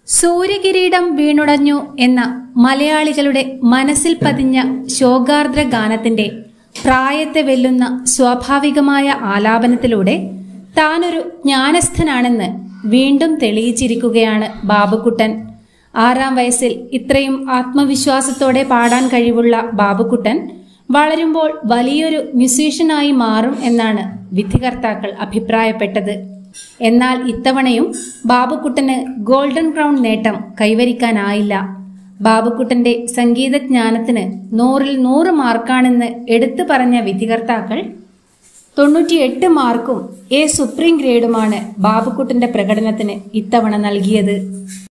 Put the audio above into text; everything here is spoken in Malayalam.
സൂര്യകിരീടം വീണുടഞ്ഞു എന്ന മലയാളികളുടെ മനസ്സിൽ പതിഞ്ഞ ശോകാർദ്ര ഗാനത്തിന്റെ പ്രായത്തെ വെല്ലുന്ന സ്വാഭാവികമായ ആലാപനത്തിലൂടെ താനൊരു ജ്ഞാനസ്ഥനാണെന്ന് വീണ്ടും തെളിയിച്ചിരിക്കുകയാണ് ബാബുക്കുട്ടൻ ആറാം വയസ്സിൽ ഇത്രയും ആത്മവിശ്വാസത്തോടെ പാടാൻ കഴിവുള്ള ബാബുക്കുട്ടൻ വളരുമ്പോൾ വലിയൊരു മ്യൂസീഷ്യനായി മാറും എന്നാണ് വിധികർത്താക്കൾ അഭിപ്രായപ്പെട്ടത് എന്നാൽ ഇത്തവണയും ബാബുക്കുട്ടന് ഗോൾഡൻ ക്രൗൺ നേട്ടം കൈവരിക്കാനായില്ല ബാബുക്കുട്ടന്റെ സംഗീതജ്ഞാനത്തിന് നൂറിൽ നൂറ് മാർക്കാണെന്ന് എടുത്തു പറഞ്ഞ വിധികർത്താക്കൾ തൊണ്ണൂറ്റിയെട്ട് മാർക്കും എ സുപ്രീം ഗ്രേഡുമാണ് ബാബുക്കുട്ടന്റെ പ്രകടനത്തിന് ഇത്തവണ നൽകിയത്